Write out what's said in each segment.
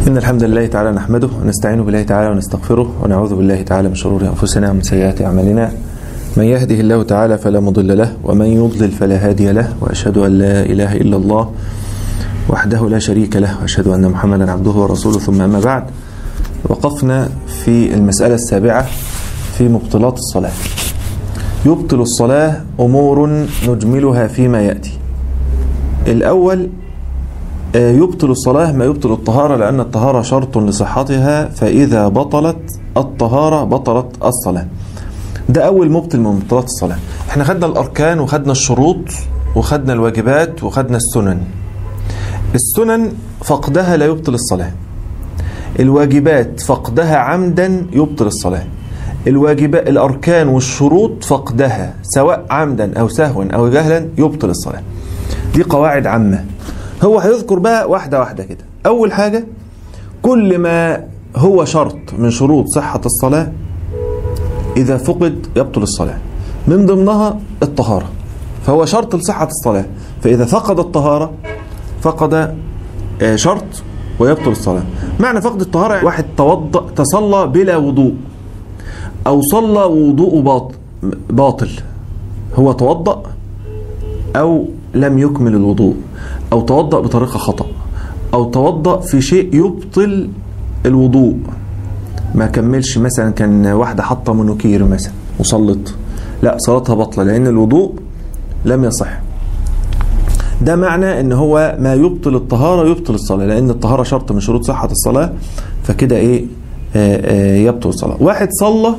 إن الحمد لله تعالى نحمده ونستعين بالله تعالى ونستغفره ونعوذ بالله تعالى من شرور أنفسنا ومن سيئات أعمالنا من يهده الله تعالى فلا مضل له ومن يضلل فلا هادي له وأشهد أن لا إله إلا الله وحده لا شريك له وأشهد أن محمدا عبده ورسوله ثم أما بعد وقفنا في المسألة السابعة في مبطلات الصلاة يبطل الصلاة أمور نجملها فيما يأتي الأول يبطل الصلاة ما يبطل الطهارة لأن الطهارة شرط لصحتها فإذا بطلت الطهارة بطلت الصلاة ده أول مبطل من مبطلات الصلاة احنا خدنا الأركان وخدنا الشروط وخدنا الواجبات وخدنا السنن السنن فقدها لا يبطل الصلاة الواجبات فقدها عمدا يبطل الصلاة الواجبات الأركان والشروط فقدها سواء عمدا أو سهوا أو جهلا يبطل الصلاة دي قواعد عامة هو هيذكر بقى واحدة واحدة كده أول حاجة كل ما هو شرط من شروط صحة الصلاة إذا فقد يبطل الصلاة من ضمنها الطهارة فهو شرط لصحة الصلاة فإذا فقد الطهارة فقد شرط ويبطل الصلاة معنى فقد الطهارة واحد توضأ تصلى بلا وضوء أو صلى وضوء باطل هو توضأ أو لم يكمل الوضوء أو توضأ بطريقة خطأ أو توضأ في شيء يبطل الوضوء ما كملش مثلا كان واحدة حاطة منوكير مثلا وصلت لا صلاتها بطلة لأن الوضوء لم يصح ده معنى ان هو ما يبطل الطهارة يبطل الصلاة لأن الطهارة شرط من شروط صحة الصلاة فكده ايه آآ آآ يبطل الصلاة واحد صلى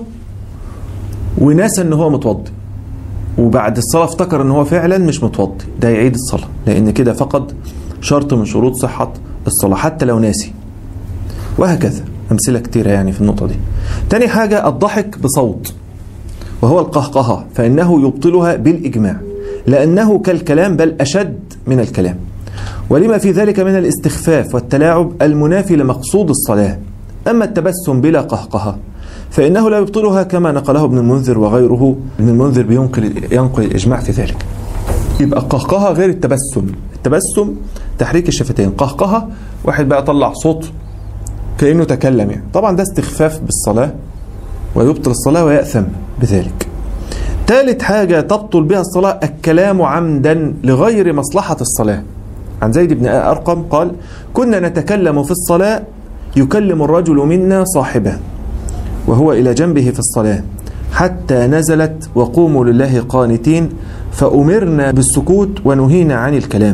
ونسى ان هو متوضي وبعد الصلاة افتكر ان هو فعلا مش متوضي ده يعيد الصلاة لان كده فقد شرط من شروط صحة الصلاة حتى لو ناسي وهكذا أمثلة كتيرة يعني في النقطة دي تاني حاجة الضحك بصوت وهو القهقهة فإنه يبطلها بالإجماع لأنه كالكلام بل أشد من الكلام ولما في ذلك من الاستخفاف والتلاعب المنافي لمقصود الصلاة أما التبسم بلا قهقهة فإنه لا يبطلها كما نقله ابن المنذر وغيره ابن المنذر بينقل ينقل الإجماع في ذلك يبقى القهقهة غير التبسم التبسم تحريك الشفتين قهقهة واحد بقى طلع صوت كأنه تكلم يعني طبعا ده استخفاف بالصلاة ويبطل الصلاة ويأثم بذلك ثالث حاجة تبطل بها الصلاة الكلام عمدا لغير مصلحة الصلاة عن زيد بن أرقم قال كنا نتكلم في الصلاة يكلم الرجل منا صاحبه وهو إلى جنبه في الصلاة حتى نزلت وقوموا لله قانتين فأمرنا بالسكوت ونهينا عن الكلام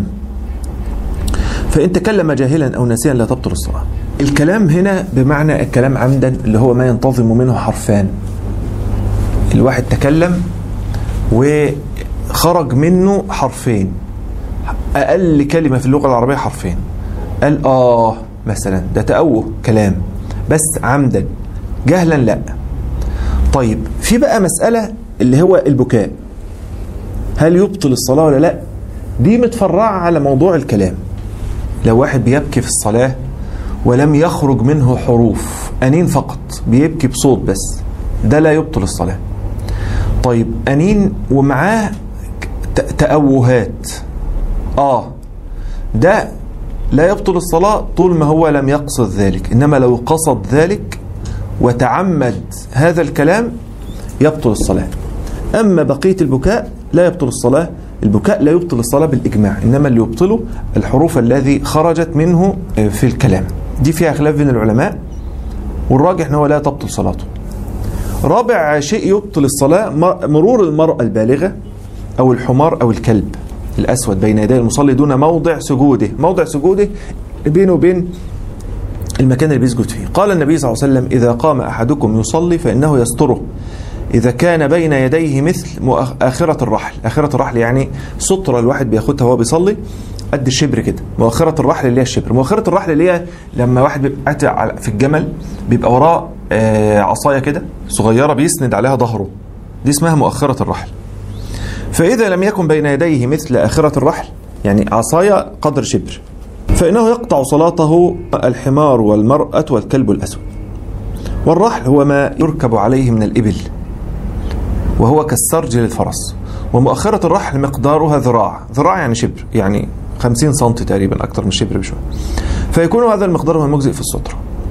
فإن تكلم جاهلا أو ناسيا لا تبطل الصلاة الكلام هنا بمعنى الكلام عمدا اللي هو ما ينتظم منه حرفان الواحد تكلم وخرج منه حرفين أقل كلمة في اللغة العربية حرفين قال آه مثلا ده تأوه كلام بس عمدا جهلا لا طيب في بقى مسألة اللي هو البكاء هل يبطل الصلاة ولا لا دي متفرعة على موضوع الكلام لو واحد بيبكي في الصلاة ولم يخرج منه حروف أنين فقط بيبكي بصوت بس ده لا يبطل الصلاة طيب أنين ومعاه تأوهات آه ده لا يبطل الصلاة طول ما هو لم يقصد ذلك إنما لو قصد ذلك وتعمد هذا الكلام يبطل الصلاة أما بقية البكاء لا يبطل الصلاة البكاء لا يبطل الصلاة بالإجماع إنما اللي يبطله الحروف الذي خرجت منه في الكلام دي فيها خلاف بين العلماء والراجح أنه لا تبطل صلاته رابع شيء يبطل الصلاة مرور المرأة البالغة أو الحمار أو الكلب الأسود بين يدي المصلي دون موضع سجوده موضع سجوده بينه وبين المكان اللي بيسجد فيه قال النبي صلى الله عليه وسلم إذا قام أحدكم يصلي فإنه يستره إذا كان بين يديه مثل آخرة الرحل آخرة الرحل يعني سترة الواحد بياخدها وهو بيصلي قد الشبر كده مؤخرة الرحل اللي هي الشبر مؤخرة الرحل اللي هي لما واحد بيبقى في الجمل بيبقى وراه عصاية كده صغيرة بيسند عليها ظهره دي اسمها مؤخرة الرحل فإذا لم يكن بين يديه مثل آخرة الرحل يعني عصاية قدر شبر فإنه يقطع صلاته الحمار والمرأة والكلب الأسود والرحل هو ما يركب عليه من الإبل وهو كالسرج للفرس ومؤخرة الرحل مقدارها ذراع ذراع يعني شبر يعني 50 سم تقريبا أكثر من شبر بشوية فيكون هذا المقدار هو المجزئ في السترة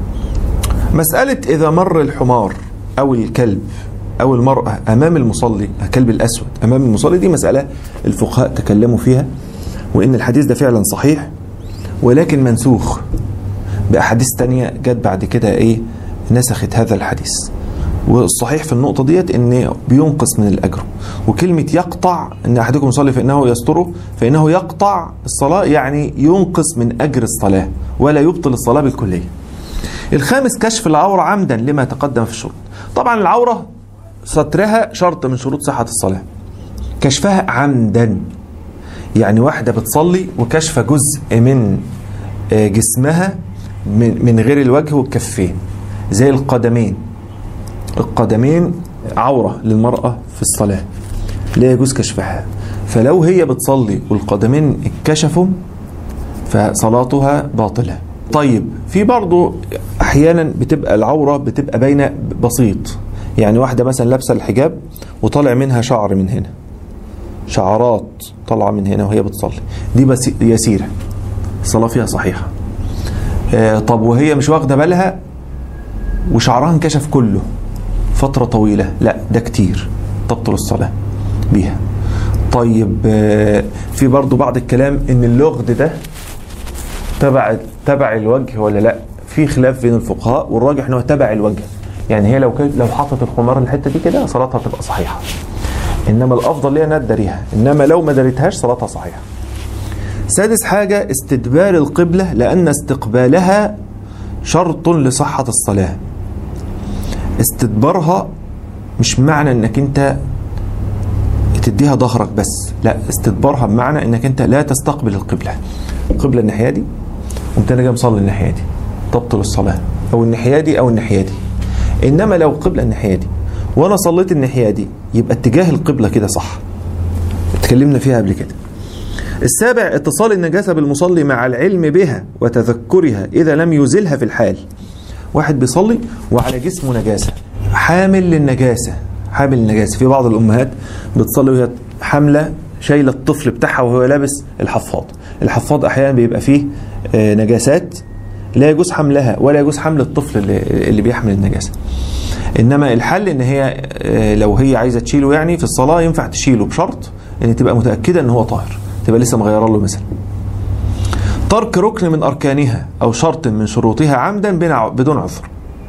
مسألة إذا مر الحمار أو الكلب أو المرأة أمام المصلي الكلب الأسود أمام المصلي دي مسألة الفقهاء تكلموا فيها وإن الحديث ده فعلا صحيح ولكن منسوخ بأحاديث تانية جت بعد كده إيه نسخت هذا الحديث والصحيح في النقطة ديت إن بينقص من الأجر وكلمة يقطع إن أحدكم يصلي فإنه يستره فإنه يقطع الصلاة يعني ينقص من أجر الصلاة ولا يبطل الصلاة بالكلية الخامس كشف العورة عمدا لما تقدم في الشروط طبعا العورة سترها شرط من شروط صحة الصلاة كشفها عمدا يعني واحدة بتصلي وكشف جزء من جسمها من غير الوجه والكفين زي القدمين القدمين عورة للمرأة في الصلاة لا يجوز كشفها فلو هي بتصلي والقدمين اتكشفوا فصلاتها باطلة طيب في برضو احيانا بتبقى العورة بتبقى باينة بسيط يعني واحدة مثلا لابسة الحجاب وطالع منها شعر من هنا شعرات طالعة من هنا وهي بتصلي دي بس يسيرة الصلاة فيها صحيحة آه طب وهي مش واخدة بالها وشعرها انكشف كله فترة طويلة لا ده كتير تبطل الصلاة بيها طيب آه في برضو بعض الكلام ان اللغد ده تبع تبع الوجه ولا لا في خلاف بين الفقهاء والراجح انه تبع الوجه يعني هي لو كانت لو حطت الخمار الحته دي كده صلاتها تبقى صحيحه انما الافضل ليها انها تداريها انما لو ما دارتهاش صلاتها صحيحه سادس حاجه استدبار القبله لان استقبالها شرط لصحه الصلاه استدبارها مش معنى انك انت تديها ظهرك بس لا استدبارها بمعنى انك انت لا تستقبل القبله القبله الناحيه دي قمت انا جاي مصلي الناحيه دي تبطل الصلاه او الناحيه دي او الناحيه دي انما لو قبله الناحيه دي وانا صليت الناحيه دي يبقى اتجاه القبله كده صح اتكلمنا فيها قبل كده السابع اتصال النجاسه بالمصلي مع العلم بها وتذكرها اذا لم يزلها في الحال واحد بيصلي وعلى جسمه نجاسه حامل للنجاسه حامل النجاسه في بعض الامهات بتصلي وهي حامله شايله الطفل بتاعها وهو لابس الحفاض الحفاض احيانا بيبقى فيه نجاسات لا يجوز حملها ولا يجوز حمل الطفل اللي, اللي بيحمل النجاسه انما الحل ان هي لو هي عايزه تشيله يعني في الصلاه ينفع تشيله بشرط ان تبقى متاكده ان هو طاهر تبقى لسه مغيره له مثلا ترك ركن من اركانها او شرط من شروطها عمدا بدون عذر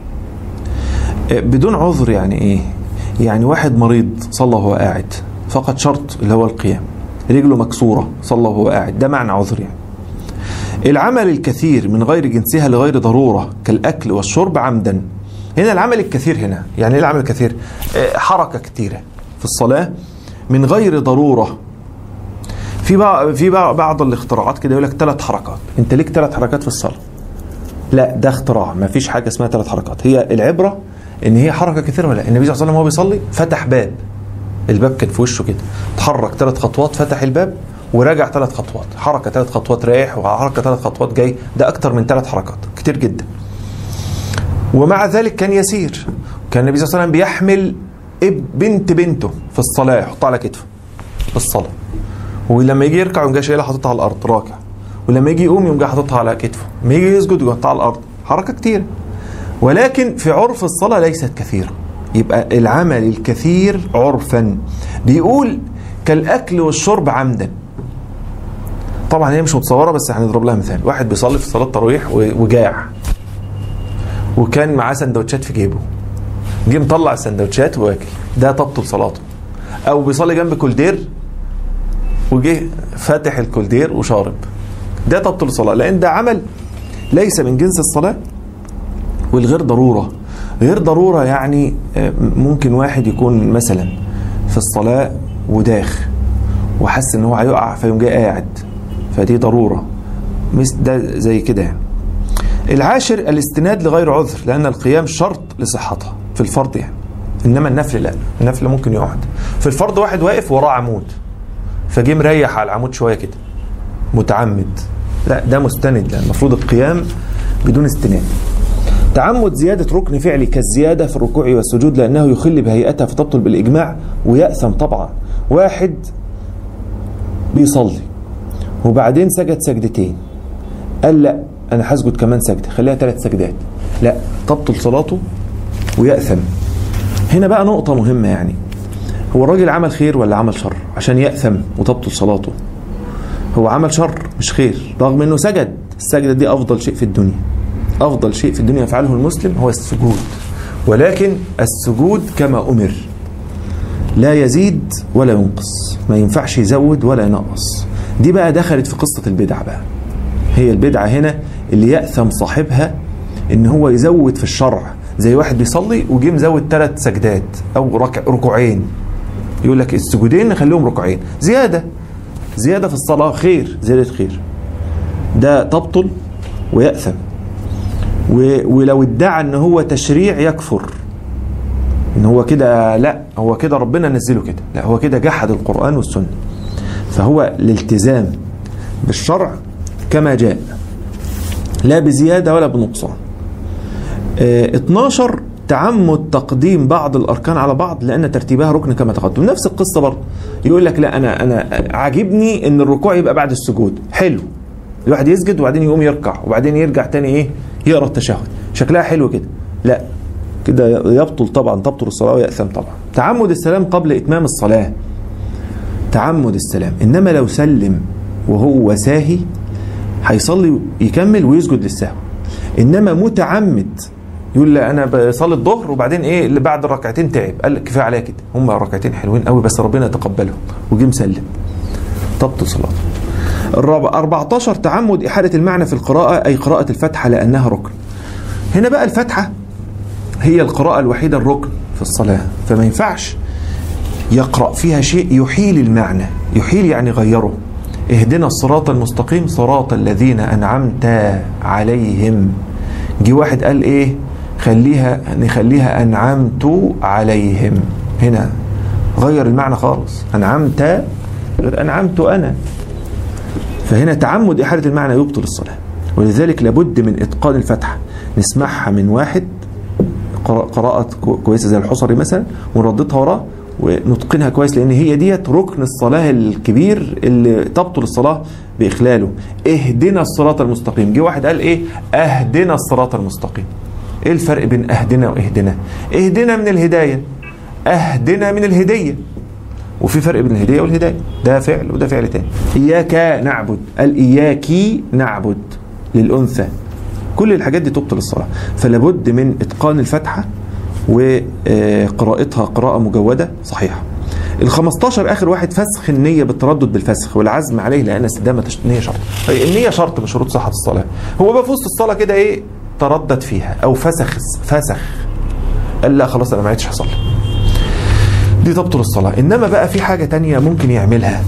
بدون عذر يعني ايه يعني واحد مريض صلى وهو قاعد فقط شرط اللي هو القيام رجله مكسوره صلى وهو قاعد ده معنى عذر يعني العمل الكثير من غير جنسها لغير ضروره كالاكل والشرب عمدا هنا العمل الكثير هنا يعني ايه العمل الكثير حركه كثيره في الصلاه من غير ضروره في بعض في بعض الاختراعات كده يقول لك ثلاث حركات انت ليك ثلاث حركات في الصلاه لا ده اختراع ما فيش حاجه اسمها ثلاث حركات هي العبره ان هي حركه كثيره ولا النبي صلى الله عليه وسلم وهو بيصلي فتح باب الباب كان في وشه كده اتحرك ثلاث خطوات فتح الباب ورجع ثلاث خطوات حركه ثلاث خطوات رايح وحركه ثلاث خطوات جاي ده اكتر من ثلاث حركات كتير جدا ومع ذلك كان يسير كان النبي صلى الله عليه وسلم بيحمل بنت بنته في الصلاه يحطها على كتفه في الصلاه ولما يجي يركع يقوم جاي شايلها حاططها على الارض راكع ولما يجي يقوم يقوم جاي حاططها على كتفه لما يجي يسجد يحطها على الارض حركه كتيره ولكن في عرف الصلاه ليست كثيره يبقى العمل الكثير عرفا بيقول كالاكل والشرب عمدا طبعا هي مش متصوره بس هنضرب لها مثال واحد بيصلي في صلاه تراويح وجاع وكان معاه سندوتشات في جيبه جه مطلع السندوتشات واكل ده تبطل صلاته او بيصلي جنب كولدير وجه فاتح الكولدير وشارب ده تبطل الصلاه لان ده عمل ليس من جنس الصلاه والغير ضروره غير ضروره يعني ممكن واحد يكون مثلا في الصلاه وداخ وحس ان هو هيقع فيقوم جاي قاعد فدي ضروره مثل ده زي كده يعني العاشر الاستناد لغير عذر لان القيام شرط لصحتها في الفرض يعني انما النفل لا النفل ممكن يقعد في الفرض واحد واقف وراه عمود فجه مريح على العمود شويه كده متعمد لا ده مستند لان المفروض القيام بدون استناد تعمد زيادة ركن فعلي كالزيادة في الركوع والسجود لأنه يخل بهيئتها فتبطل بالإجماع ويأثم طبعا واحد بيصلي وبعدين سجد سجدتين قال لا انا هسجد كمان سجده خليها ثلاث سجدات لا تبطل صلاته ويأثم هنا بقى نقطة مهمة يعني هو الراجل عمل خير ولا عمل شر عشان يأثم وتبطل صلاته هو عمل شر مش خير رغم انه سجد السجدة دي افضل شيء في الدنيا افضل شيء في الدنيا يفعله المسلم هو السجود ولكن السجود كما امر لا يزيد ولا ينقص ما ينفعش يزود ولا ينقص دي بقى دخلت في قصة البدع بقى هي البدعة هنا اللي يأثم صاحبها ان هو يزود في الشرع زي واحد بيصلي وجي مزود ثلاث سجدات او ركع ركوعين يقول لك السجودين نخليهم ركوعين زيادة زيادة في الصلاة خير زيادة خير ده تبطل ويأثم و- ولو ادعى ان هو تشريع يكفر ان هو كده لا هو كده ربنا نزله كده لا هو كده جحد القرآن والسنة فهو الالتزام بالشرع كما جاء لا بزيادة ولا بنقصان آه، 12 تعمد تقديم بعض الاركان على بعض لان ترتيبها ركن كما تقدم نفس القصه برضه يقول لك لا انا انا عاجبني ان الركوع يبقى بعد السجود حلو الواحد يسجد وبعدين يقوم يركع وبعدين يرجع تاني ايه يقرا التشهد شكلها حلو كده لا كده يبطل طبعا تبطل الصلاه ويأثم طبعا تعمد السلام قبل اتمام الصلاه تعمد السلام انما لو سلم وهو ساهي هيصلي يكمل ويسجد للسهو انما متعمد يقول لا انا بصلي الظهر وبعدين ايه اللي بعد الركعتين تعب قال لك كفايه عليا كده هم ركعتين حلوين قوي بس ربنا يتقبلهم وجي مسلم تبطل صلاته الرابع 14 تعمد احاله المعنى في القراءه اي قراءه الفاتحه لانها ركن هنا بقى الفاتحه هي القراءه الوحيده الركن في الصلاه فما ينفعش يقرأ فيها شيء يحيل المعنى يحيل يعني غيره اهدنا الصراط المستقيم صراط الذين أنعمت عليهم جه واحد قال ايه خليها نخليها أنعمت عليهم هنا غير المعنى خالص أنعمت غير أنعمت أنا فهنا تعمد إحالة المعنى يبطل الصلاة ولذلك لابد من إتقان الفتحة نسمعها من واحد قراءة قراءة كو- كويسة زي الحصري مثلا ونرددها وراه ونتقنها كويس لان هي ديت ركن الصلاه الكبير اللي تبطل الصلاه باخلاله اهدنا الصراط المستقيم جه واحد قال ايه اهدنا الصراط المستقيم ايه الفرق بين اهدنا واهدنا اهدنا من الهدايه اهدنا من الهديه وفي فرق بين الهديه والهدايه ده فعل وده فعل تاني اياك نعبد قال اياكي نعبد للانثى كل الحاجات دي تبطل الصلاه فلا بد من اتقان الفاتحه وقراءتها قراءة مجودة صحيحة ال 15 اخر واحد فسخ النيه بالتردد بالفسخ والعزم عليه لان استدامه النيه شرط هي النيه شرط من شروط صحه الصلاه هو بقى في وسط الصلاه كده ايه تردد فيها او فسخ فسخ قال لا خلاص انا ما عدتش هصلي دي تبطل الصلاه انما بقى في حاجه تانية ممكن يعملها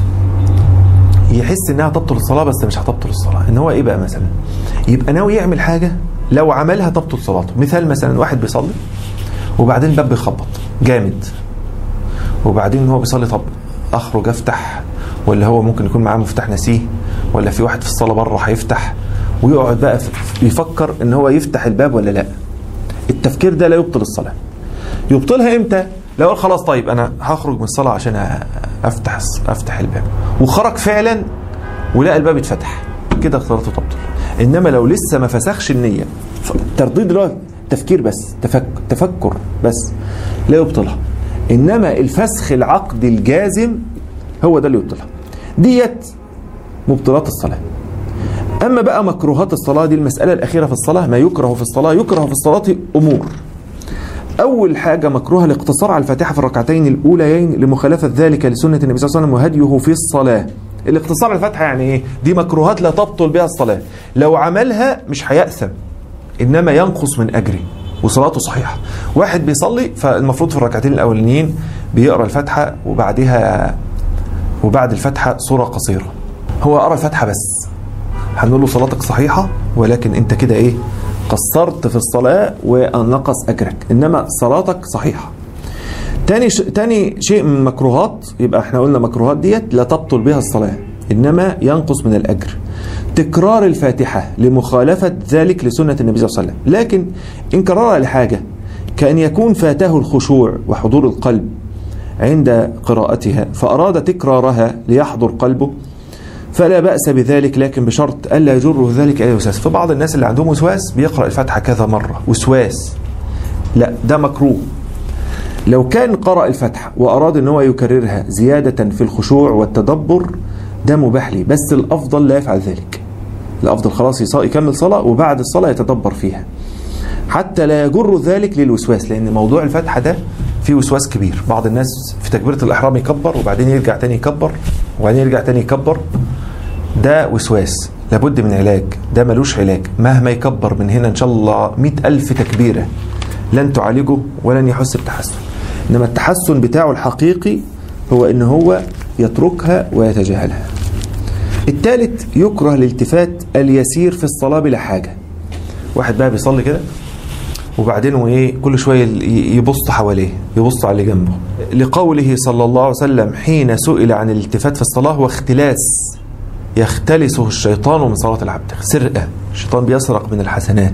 يحس انها تبطل الصلاه بس مش هتبطل الصلاه ان هو ايه بقى مثلا يبقى ناوي يعمل حاجه لو عملها تبطل صلاته مثال مثلا واحد بيصلي وبعدين الباب بيخبط جامد وبعدين هو بيصلي طب اخرج افتح ولا هو ممكن يكون معاه مفتاح نسيه ولا في واحد في الصاله بره هيفتح ويقعد بقى يفكر ان هو يفتح الباب ولا لا التفكير ده لا يبطل الصلاه يبطلها امتى لو قال خلاص طيب انا هخرج من الصلاه عشان افتح افتح الباب وخرج فعلا ولقى الباب اتفتح كده صلاته تبطل انما لو لسه ما فسخش النيه ترديد اللي هو تفكير بس تفكر, تفكر بس لا يبطلها انما الفسخ العقد الجازم هو ده اللي يبطلها ديت مبطلات الصلاه اما بقى مكروهات الصلاه دي المساله الاخيره في الصلاه ما يكره في الصلاه يكره في الصلاه امور اول حاجه مكروهه الاقتصار على الفاتحه في الركعتين الاوليين لمخالفه ذلك لسنه النبي صلى الله عليه وسلم وهديه في الصلاه الاقتصار على الفاتحه يعني ايه دي مكروهات لا تبطل بها الصلاه لو عملها مش هيأثم انما ينقص من اجره وصلاته صحيحه واحد بيصلي فالمفروض في الركعتين الاولانيين بيقرا الفاتحه وبعدها وبعد الفاتحه سوره قصيره هو قرا الفاتحه بس هنقول له صلاتك صحيحه ولكن انت كده ايه قصرت في الصلاه ونقص اجرك انما صلاتك صحيحه تاني ش... تاني شيء من المكروهات يبقى احنا قلنا مكروهات ديت لا تبطل بها الصلاه انما ينقص من الاجر تكرار الفاتحة لمخالفة ذلك لسنة النبي صلى الله عليه وسلم لكن إن كررها لحاجة كأن يكون فاته الخشوع وحضور القلب عند قراءتها فأراد تكرارها ليحضر قلبه فلا بأس بذلك لكن بشرط ألا يجره ذلك إلى الوسواس فبعض الناس اللي عندهم وسواس بيقرأ الفاتحة كذا مرة وسواس لا ده مكروه لو كان قرأ الفاتحة وأراد أن هو يكررها زيادة في الخشوع والتدبر ده مباح لي بس الأفضل لا يفعل ذلك الأفضل خلاص يص- يكمل صلاة وبعد الصلاة يتدبر فيها حتى لا يجر ذلك للوسواس لأن موضوع الفاتحة ده فيه وسواس كبير بعض الناس في تكبيرة الإحرام يكبر وبعدين يرجع تاني يكبر وبعدين يرجع تاني يكبر ده وسواس لابد من علاج ده ملوش علاج مهما يكبر من هنا إن شاء الله مئة ألف تكبيرة لن تعالجه ولن يحس بتحسن إنما التحسن بتاعه الحقيقي هو إن هو يتركها ويتجاهلها الثالث يكره الالتفات اليسير في الصلاة بلا حاجة واحد بقى بيصلي كده وبعدين وايه كل شويه ي- يبص حواليه يبص على اللي جنبه لقوله صلى الله عليه وسلم حين سئل عن الالتفات في الصلاه هو اختلاس يختلسه الشيطان من صلاه العبد سرقه الشيطان بيسرق من الحسنات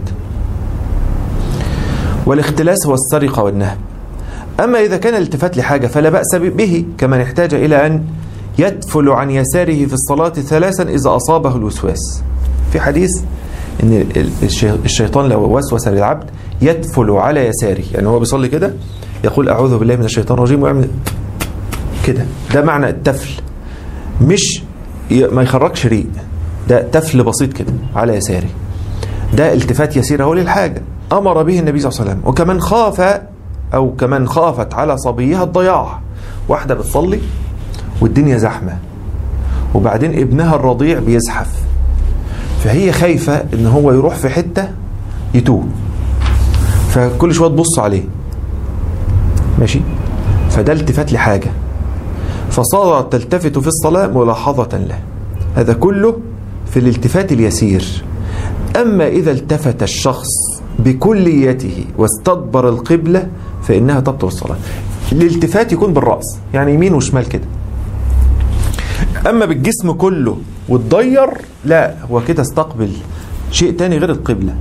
والاختلاس هو السرقه والنهب اما اذا كان الالتفات لحاجه فلا باس به كمن احتاج الى ان يدفل عن يساره في الصلاه ثلاثا اذا اصابه الوسواس في حديث ان ال- الشي- الشيطان لو وسوس للعبد يدفل على يساره يعني هو بيصلي كده يقول اعوذ بالله من الشيطان الرجيم ويعمل كده ده معنى التفل مش ي- ما يخرجش ريق ده تفل بسيط كده على يساره ده التفات يسير هو للحاجه امر به النبي صلى الله عليه وسلم وكمان خاف او كمان خافت على صبيها الضياع واحده بتصلي والدنيا زحمه وبعدين ابنها الرضيع بيزحف فهي خايفة ان هو يروح في حتة يتوه فكل شوية تبص عليه ماشي فده التفات لحاجة فصارت تلتفت في الصلاة ملاحظة له هذا كله في الالتفات اليسير أما إذا التفت الشخص بكليته واستدبر القبلة فإنها تبطل الصلاة الالتفات يكون بالرأس يعني يمين وشمال كده اما بالجسم كله وتضير لا هو كده استقبل شيء تاني غير القبلة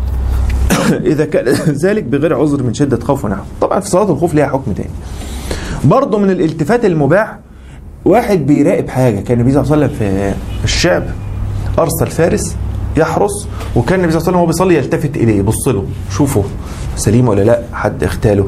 اذا كان ذلك بغير عذر من شدة خوف ونحو طبعا في صلاة الخوف ليها حكم تاني برضه من الالتفات المباح واحد بيراقب حاجة كان النبي صلى الله عليه وسلم في الشعب ارسل فارس يحرس وكان النبي صلى الله عليه وسلم وهو بيصلي يلتفت اليه يبص له شوفه سليم ولا لا حد اغتاله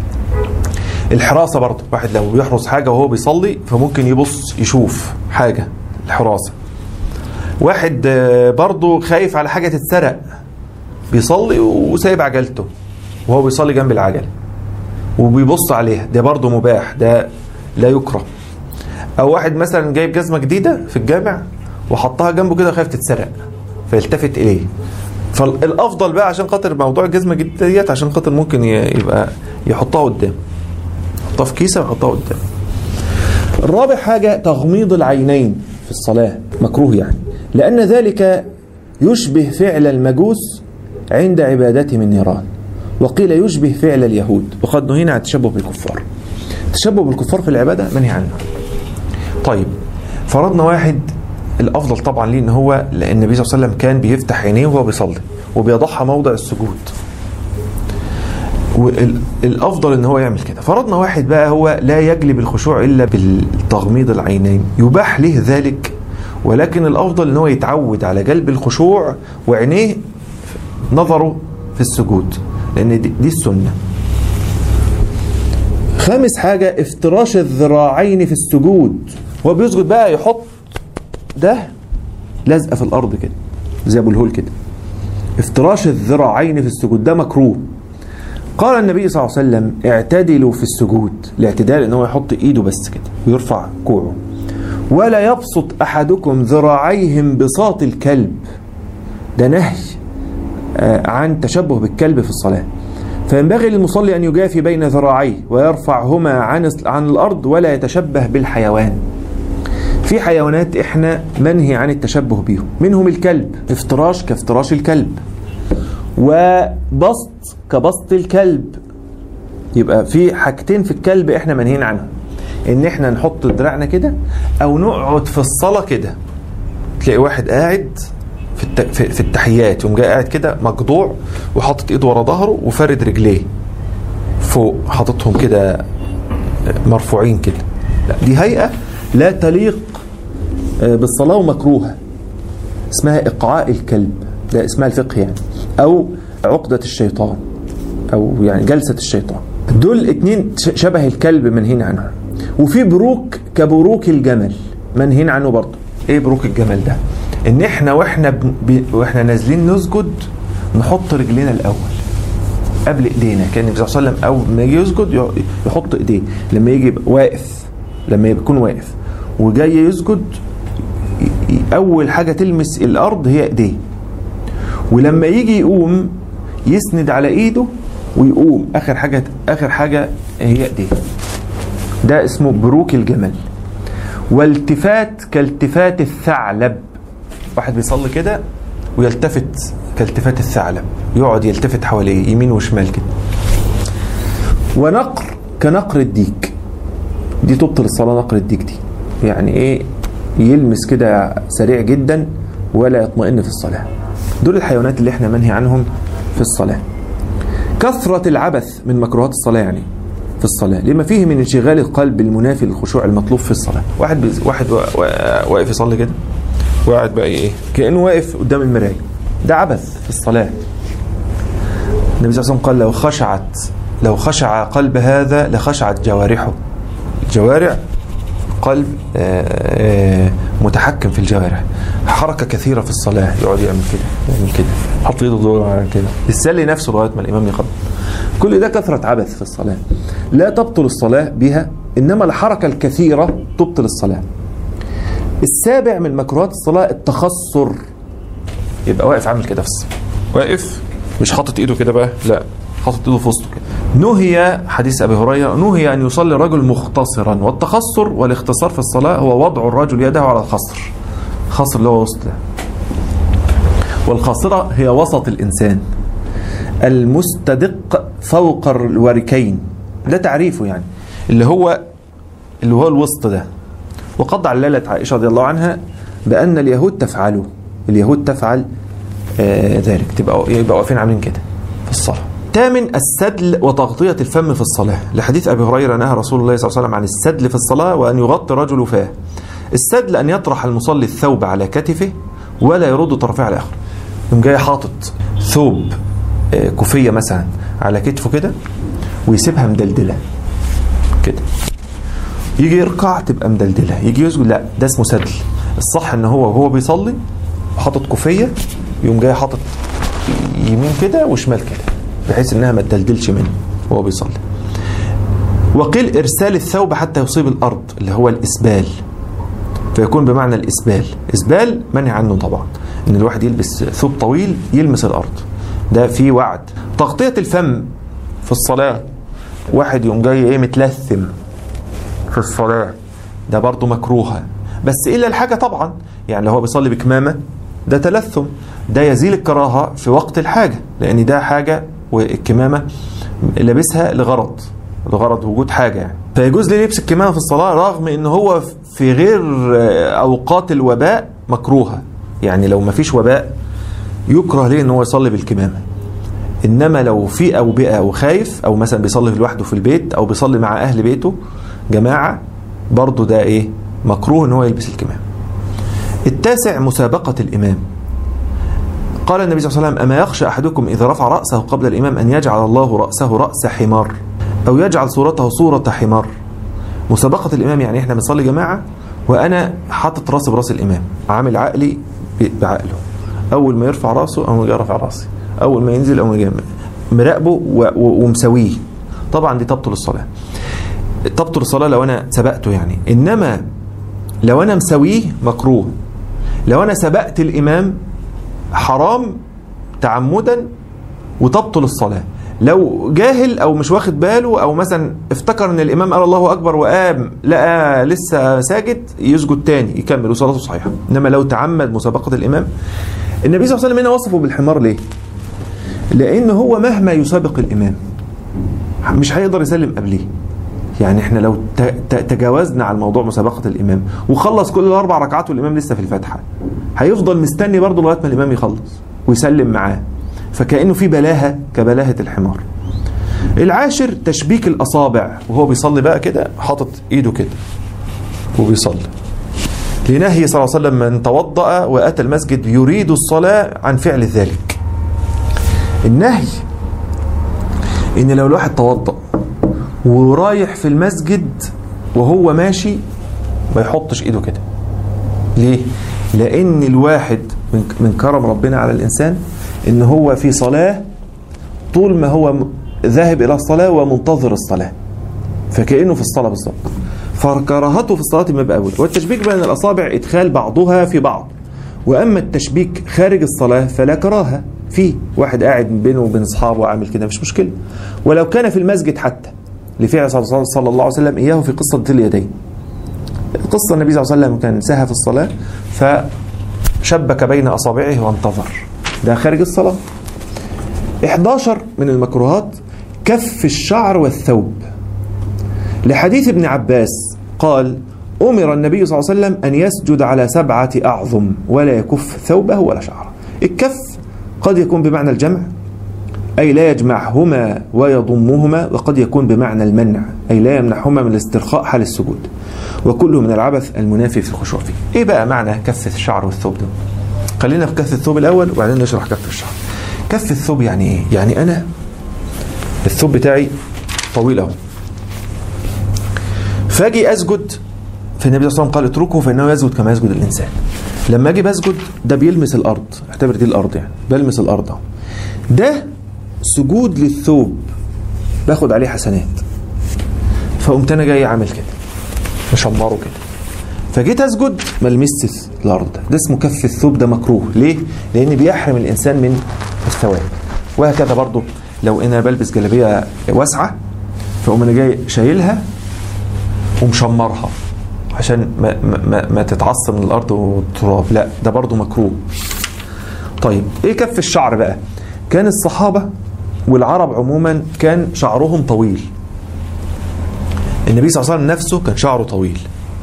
الحراسه برضه واحد لو بيحرس حاجه وهو بيصلي فممكن يبص يشوف حاجه الحراسه واحد آه، برضه خايف على حاجه تتسرق بيصلي وسايب عجلته وهو بيصلي جنب العجله وبيبص عليها ده برضه مباح ده لا يكره او واحد مثلا جايب جزمه جديده في الجامع وحطها جنبه كده خايف تتسرق فيلتفت اليه فالافضل بقى عشان خاطر موضوع الجزمه الجديده ديت عشان خاطر ممكن ي- يبقى يحطها قدام يحطها في كيسه ويحطها قدام الرابع حاجه تغميض العينين في الصلاه مكروه يعني لان ذلك يشبه فعل المجوس عند عبادتهم النيران وقيل يشبه فعل اليهود وقد نهينا عن التشبه بالكفار التشبه بالكفار في العباده منهي عنه طيب فرضنا واحد الافضل طبعا ليه ان هو لان النبي صلى الله عليه وسلم كان بيفتح عينيه وهو بيصلي وبيضعها موضع السجود والافضل ان هو يعمل كده فرضنا واحد بقى هو لا يجلب الخشوع الا بالتغميض العينين يباح له ذلك ولكن الافضل ان هو يتعود على جلب الخشوع وعينيه نظره في السجود لان دي, دي السنه خامس حاجة افتراش الذراعين في السجود هو بيسجد بقى يحط ده لازقة في الأرض كده زي أبو الهول كده افتراش الذراعين في السجود ده مكروه قال النبي صلى الله عليه وسلم اعتدلوا في السجود الاعتدال ان هو يحط ايده بس كده ويرفع كوعه ولا يبسط احدكم ذراعيه انبساط الكلب ده نهي آه، عن تشبه بالكلب في الصلاه فينبغي للمصلي أن يجافي بين ذراعيه ويرفعهما عن عن الأرض ولا يتشبه بالحيوان في حيوانات احنا منهي عن التشبه بيهم منهم الكلب افتراش كافتراش الكلب وبسط كبسط الكلب يبقى في حاجتين في الكلب احنا منهيين عنهم ان احنا نحط دراعنا كده او نقعد في الصلاة كده تلاقي واحد قاعد في الت... في في التحيات يقوم جاي قاعد كده مقطوع وحاطط ايده ورا ظهره وفارد رجليه فوق حاططهم كده مرفوعين كده لا دي هيئة لا تليق آه، بالصلاة ومكروهة اسمها إقعاء الكلب ده اسمها الفقه يعني أو عقدة الشيطان أو يعني جلسة الشيطان دول اتنين ش- شبه الكلب منهين عنهم وفي بروك كبروك الجمل منهين عنه برضه ايه بروك الجمل ده ان احنا واحنا ب... ب... واحنا نازلين نسجد نحط رجلينا الاول قبل ايدينا كان النبي صلى الله عليه وسلم اول ما يجي يسجد ي- يحط ايديه لما يجي يبقى واقف لما يكون واقف وجاي يسجد ي- ي- اول حاجه تلمس الارض هي ايديه ولما يجي يقوم يسند على ايده ويقوم اخر حاجه اخر حاجه هي ايديه ده اسمه بروك الجمل والتفات كالتفات الثعلب واحد بيصلي كده ويلتفت كالتفات الثعلب يقعد يلتفت حواليه يمين وشمال كده ونقر كنقر الديك دي تبطل الصلاة نقر الديك دي يعني ايه يلمس كده سريع جدا ولا يطمئن في الصلاة دول الحيوانات اللي احنا منهي عنهم في الصلاة كثرة العبث من مكروهات الصلاة يعني في الصلاة لما فيه من انشغال القلب المنافي للخشوع المطلوب في الصلاة واحد بيز... واحد وا- وا- واقف يصلي كده وقاعد بقى ايه كأنه واقف قدام المراية ده عبث في الصلاة النبي صلى الله عليه وسلم قال لو خشعت لو خشع قلب هذا لخشعت جوارحه الجوارح قلب آه، آه، متحكم في الجوارح حركة كثيرة في الصلاة يقعد يعمل كده يعمل كده حط ايده دول على كده يسلي نفسه لغاية ما الإمام يخبط كل ده كثرة عبث في الصلاة لا تبطل الصلاة بها إنما الحركة الكثيرة تبطل الصلاة السابع من مكروهات الصلاة التخصر يبقى واقف عامل كده في الصلاة واقف مش حاطط ايده كده بقى لا حاطط ايده في وسطه كده نهي حديث ابي هريره نهي ان يصلي الرجل مختصرا والتخصر والاختصار في الصلاه هو وضع الرجل يده على الخصر خصر اللي هو وسط ده والخاصره هي وسط الانسان المستدق فوق الوركين ده تعريفه يعني اللي هو اللي هو الوسط ده وقد عللت عائشه رضي الله عنها بان اليهود تفعله اليهود تفعل آه ذلك تبقى يبقى واقفين عاملين كده في الصلاه ثامن السدل وتغطية الفم في الصلاة لحديث أبي هريرة نهى رسول الله صلى الله عليه وسلم عن السدل في الصلاة وأن يغطي الرجل فاه السدل أن يطرح المصلي الثوب على كتفه ولا يرد طرفه على آخر يقوم جاي حاطط ثوب آه، كوفية مثلا على كتفه كده ويسيبها مدلدلة كده يجي يركع تبقى مدلدلة يجي يسجد لا ده اسمه سدل الصح ان هو وهو بيصلي حاطط كوفية يقوم جاي حاطط يمين كده وشمال كده بحيث انها ما تدلدلش منه وهو بيصلي وقيل ارسال الثوب حتى يصيب الارض اللي هو الاسبال فيكون بمعنى الاسبال اسبال منهي عنه طبعا ان الواحد يلبس ثوب طويل يلمس الارض ده في وعد تغطية الفم في الصلاة واحد يقوم جاي ايه متلثم في الصلاة ده برضه مكروهة بس إلا الحاجة طبعا يعني لو هو بيصلي بكمامة ده تلثم ده يزيل الكراهة في وقت الحاجة لأن ده حاجة والكمامة لابسها لغرض لغرض وجود حاجة يعني فيجوز ليه لبس الكمامة في الصلاة رغم ان هو في غير أوقات الوباء مكروهة يعني لو ما فيش وباء يكره ليه ان هو يصلي بالكمامة انما لو في اوبئه او خايف او مثلا بيصلي لوحده في البيت او بيصلي مع اهل بيته جماعه برضه ده ايه مكروه ان هو يلبس الكمام التاسع مسابقه الامام قال النبي صلى الله عليه وسلم اما يخشى احدكم اذا رفع راسه قبل الامام ان يجعل الله راسه راس حمار او يجعل صورته صوره حمار مسابقه الامام يعني احنا بنصلي جماعه وانا حاطط راسي براس الامام عامل عقلي بعقله اول ما يرفع راسه او يرفع راسي اول ما ينزل او يجي مراقبه و- و- ومساويه طبعا دي تبطل الصلاه تبطل الصلاه لو انا سبقته يعني انما لو انا مساويه مكروه لو انا سبقت الامام حرام تعمدا وتبطل الصلاه لو جاهل او مش واخد باله او مثلا افتكر ان الامام قال الله اكبر وقام لقى لسه ساجد يسجد تاني يكمل وصلاته صحيحه انما لو تعمد مسابقه الامام النبي صلى الله عليه وسلم هنا وصفه بالحمار ليه لان هو مهما يسابق الامام مش هيقدر يسلم قبليه يعني احنا لو ت- ت- تجاوزنا على موضوع مسابقة الإمام وخلص كل الأربع ركعات والإمام لسه في الفاتحة هيفضل مستني برضه لغاية ما الإمام يخلص ويسلم معاه فكأنه في بلاهة كبلاهة الحمار العاشر تشبيك الأصابع وهو بيصلي بقى كده حاطط إيده كده وبيصلي لنهي صلى الله عليه وسلم من توضأ وأتى المسجد يريد الصلاة عن فعل ذلك النهي إن لو الواحد توضأ ورايح في المسجد وهو ماشي ما يحطش إيده كده ليه؟ لأن الواحد من من كرم ربنا على الإنسان إن هو في صلاة طول ما هو م- ذاهب إلى الصلاة ومنتظر الصلاة فكأنه في الصلاة بالظبط فكراهته في الصلاة ما يبقى أول والتشبيك بين الأصابع إدخال بعضها في بعض وأما التشبيك خارج الصلاة فلا كراهة فيه واحد قاعد بينه وبين أصحابه عامل كده مش مشكلة ولو كان في المسجد حتى لفعل صلى صلى الله عليه وسلم إياه في قصة ذي اليدين قصة النبي صلى الله عليه وسلم كان سهى في الصلاة فشبك بين أصابعه وانتظر ده خارج الصلاة 11 من المكروهات كف الشعر والثوب لحديث ابن عباس قال أمر النبي صلى الله عليه وسلم أن يسجد على سبعة أعظم ولا يكف ثوبه ولا شعره الكف قد يكون بمعنى الجمع أي لا يجمعهما ويضمهما وقد يكون بمعنى المنع أي لا يمنعهما من الاسترخاء حال السجود وكله من العبث المنافي في الخشوع فيه إيه بقى معنى كف الشعر والثوب ده خلينا في كف الثوب الأول وبعدين نشرح كف الشعر كف الثوب يعني إيه يعني أنا الثوب بتاعي طويل أهو فاجي اسجد فالنبي صلى الله عليه وسلم قال اتركه فانه يسجد كما يسجد الانسان لما اجي بسجد ده بيلمس الارض اعتبر دي الارض يعني بلمس الارض اهو ده سجود للثوب باخد عليه حسنات فقمت انا جاي عامل كده مشمره كده فجيت اسجد ما لمست الارض ده ده اسمه كف الثوب ده مكروه ليه لان بيحرم الانسان من الثواب وهكذا برضو لو انا بلبس جلابيه واسعه فاقوم انا جاي شايلها ومشمرها عشان ما, ما, ما تتعصب من الارض والتراب لا ده برضو مكروه طيب ايه كف الشعر بقى كان الصحابه والعرب عموما كان شعرهم طويل النبي صلى الله عليه وسلم نفسه كان شعره طويل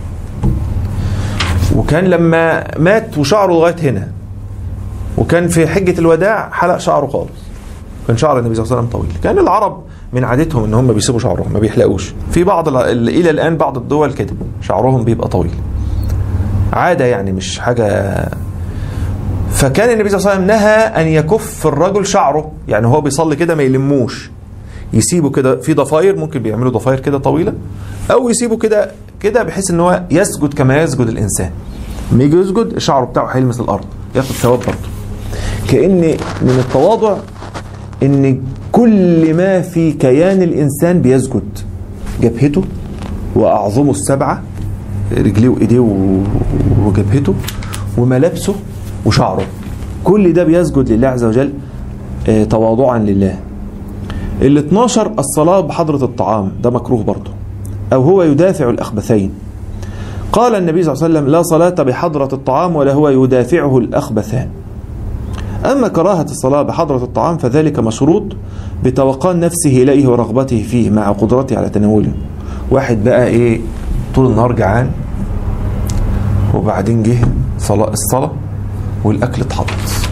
وكان لما مات وشعره لغايه هنا وكان في حجه الوداع حلق شعره خالص كان شعر النبي صلى الله عليه وسلم طويل كان العرب من عادتهم ان هم بيسيبوا شعرهم ما بيحلقوش في بعض ال- ال- الى الان بعض الدول كده شعرهم بيبقى طويل عاده يعني مش حاجه فكان النبي صلى الله عليه وسلم نهى ان يكف الرجل شعره يعني هو بيصلي كده ما يلموش يسيبه كده في ضفاير ممكن بيعملوا ضفاير كده طويله او يسيبه كده كده بحيث ان هو يسجد كما يسجد الانسان لما يجي يسجد الشعر بتاعه هيلمس الارض ياخد ثواب برضه كان من التواضع ان كل ما في كيان الانسان بيسجد جبهته واعظمه السبعه رجليه وايديه و- وجبهته وملابسه وشعره كل ده بيسجد لله عز وجل آه، تواضعا لله ال 12 الصلاة بحضرة الطعام ده مكروه برضه أو هو يدافع الأخبثين قال النبي صلى الله عليه وسلم لا صلاة بحضرة الطعام ولا هو يدافعه الأخبثان أما كراهة الصلاة بحضرة الطعام فذلك مشروط بتوقان نفسه إليه ورغبته فيه مع قدرته على تناوله واحد بقى إيه طول النهار جعان وبعدين جه صلاة الصلاة والأكل اتحط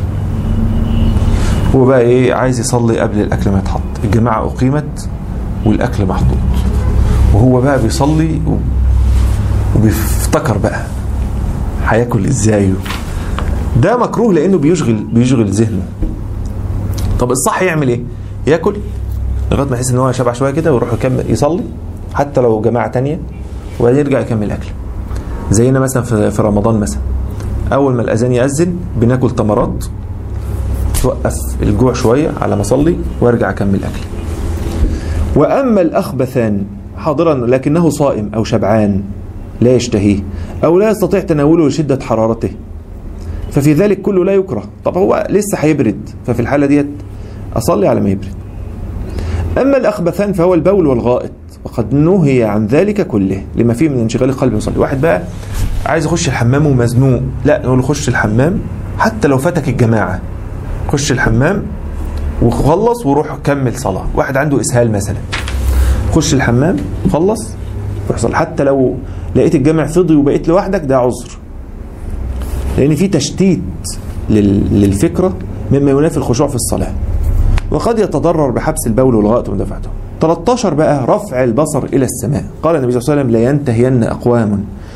هو بقى إيه عايز يصلي قبل الأكل ما يتحط الجماعة أقيمت والأكل محطوط وهو بقى بيصلي و- وبيفتكر بقى هياكل ازاي ده مكروه لانه بيشغل بيشغل ذهنه طب الصح يعمل ايه ياكل لغايه ما يحس ان هو شبع شويه كده ويروح يكمل يصلي حتى لو جماعه تانية وبعدين يرجع يكمل اكل زينا مثلا في في رمضان مثلا اول ما الاذان ياذن بناكل تمرات توقف الجوع شويه على ما اصلي وارجع اكمل اكل واما الاخبثان حاضرا لكنه صائم او شبعان لا يشتهيه او لا يستطيع تناوله لشده حرارته ففي ذلك كله لا يكره طب هو لسه هيبرد ففي الحالة ديت أصلي على ما يبرد أما الأخبثان فهو البول والغائط وقد نهي عن ذلك كله لما فيه من انشغال القلب يصلي واحد بقى عايز يخش الحمام ومزنوق لا نقول له خش الحمام حتى لو فاتك الجماعة خش الحمام وخلص وروح كمل صلاة واحد عنده إسهال مثلا خش الحمام خلص روح صلي حتى لو لقيت الجامع فضي وبقيت لوحدك ده عذر لأن في تشتيت لل- للفكرة مما ينافي الخشوع في الصلاة وقد يتضرر بحبس البول والغائط ومدافعته 13 بقى رفع البصر إلى السماء قال النبي صلى الله عليه وسلم لا ينتهين أقوام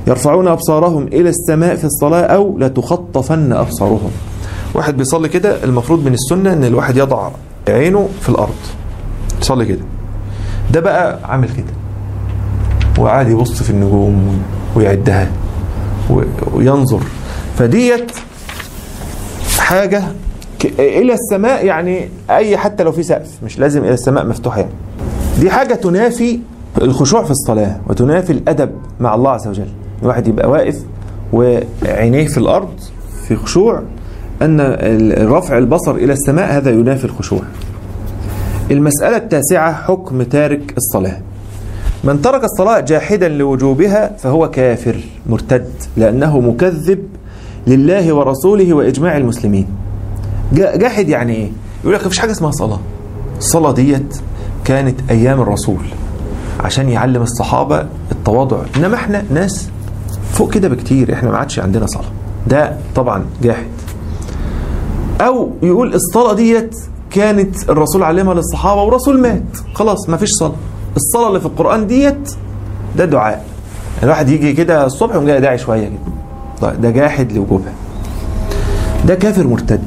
يرفعون أبصارهم إلى السماء في الصلاة أو لتخطفن أبصارهم واحد بيصلي كده المفروض من السنة أن الواحد يضع عينه في الأرض يصلي كده ده بقى عامل كده وقاعد يبص في النجوم ويعدها وينظر فديت حاجة إلى السماء يعني أي حتى لو في سقف مش لازم إلى السماء مفتوحة يعني دي حاجة تنافي الخشوع في الصلاة وتنافي الأدب مع الله عز وجل الواحد يبقى واقف وعينيه في الأرض في خشوع أن رفع البصر إلى السماء هذا ينافي الخشوع المسألة التاسعة حكم تارك الصلاة من ترك الصلاة جاحدا لوجوبها فهو كافر مرتد لأنه مكذب لله ورسوله وإجماع المسلمين جاحد يعني إيه؟ يقول لك مفيش حاجة اسمها صلاة الصلاة ديت كانت أيام الرسول عشان يعلم الصحابة التواضع إنما إحنا ناس فوق كده بكتير إحنا ما عادش عندنا صلاة ده طبعا جاحد أو يقول الصلاة ديت كانت الرسول علمها للصحابة ورسول مات خلاص ما فيش صلاة الصلاة اللي في القرآن ديت ده دعاء الواحد يجي كده الصبح ويقوم جاي داعي شوية كده ده جاحد لوجوبها ده كافر مرتد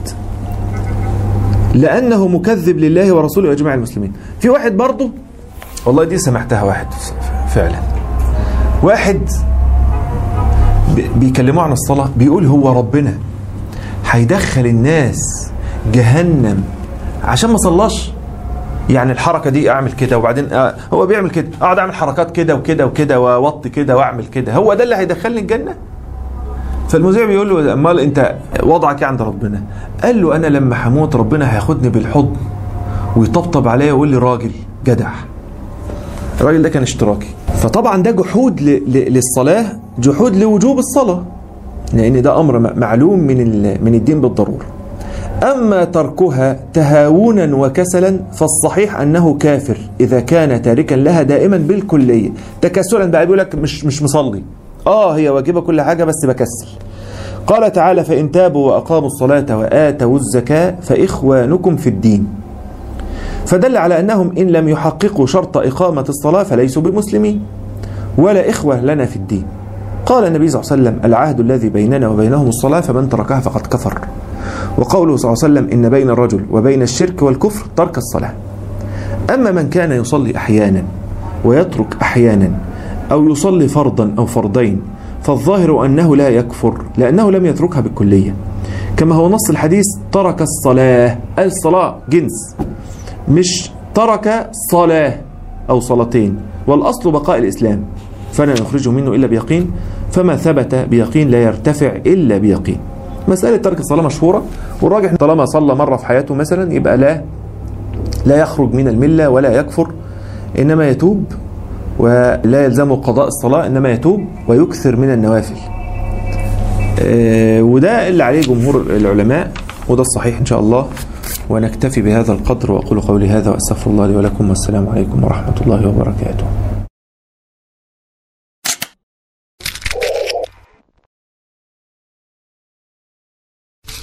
لأنه مكذب لله ورسوله وإجماع المسلمين في واحد برضه والله دي سمعتها واحد فعلا واحد بيكلموا عن الصلاة بيقول هو ربنا هيدخل الناس جهنم عشان ما صلاش يعني الحركه دي اعمل كده وبعدين آه هو بيعمل كده اقعد اعمل حركات كده وكده وكده واوطي كده واعمل كده هو ده اللي هيدخلني الجنه فالمذيع بيقول له امال انت وضعك ايه عند ربنا قال له انا لما هموت ربنا هياخدني بالحضن ويطبطب عليا ويقول لي راجل جدع الراجل ده كان اشتراكي فطبعا ده جحود للصلاه جحود لوجوب الصلاه لان ده امر معلوم من من الدين بالضروره أما تركها تهاونا وكسلا فالصحيح أنه كافر إذا كان تاركا لها دائما بالكلية تكسلا بقى بيقول لك مش مش مصلي آه هي واجبة كل حاجة بس بكسل قال تعالى فإن تابوا وأقاموا الصلاة وآتوا الزكاة فإخوانكم في الدين فدل على أنهم إن لم يحققوا شرط إقامة الصلاة فليسوا بمسلمين ولا إخوة لنا في الدين قال النبي صلى الله عليه وسلم العهد الذي بيننا وبينهم الصلاة فمن تركها فقد كفر وقوله صلى الله عليه وسلم إن بين الرجل وبين الشرك والكفر ترك الصلاة أما من كان يصلي أحيانا ويترك أحيانا أو يصلي فرضا أو فرضين فالظاهر أنه لا يكفر لأنه لم يتركها بالكلية كما هو نص الحديث ترك الصلاة الصلاة جنس مش ترك صلاة أو صلاتين والأصل بقاء الإسلام فلا نخرجه منه إلا بيقين فما ثبت بيقين لا يرتفع إلا بيقين مسألة ترك الصلاة مشهورة والراجح طالما صلى مرة في حياته مثلا يبقى لا لا يخرج من الملة ولا يكفر إنما يتوب ولا يلزمه قضاء الصلاة إنما يتوب ويكثر من النوافل وده اللي عليه جمهور العلماء وده الصحيح إن شاء الله ونكتفي بهذا القدر وأقول قولي هذا وأستغفر الله لي ولكم والسلام عليكم ورحمة الله وبركاته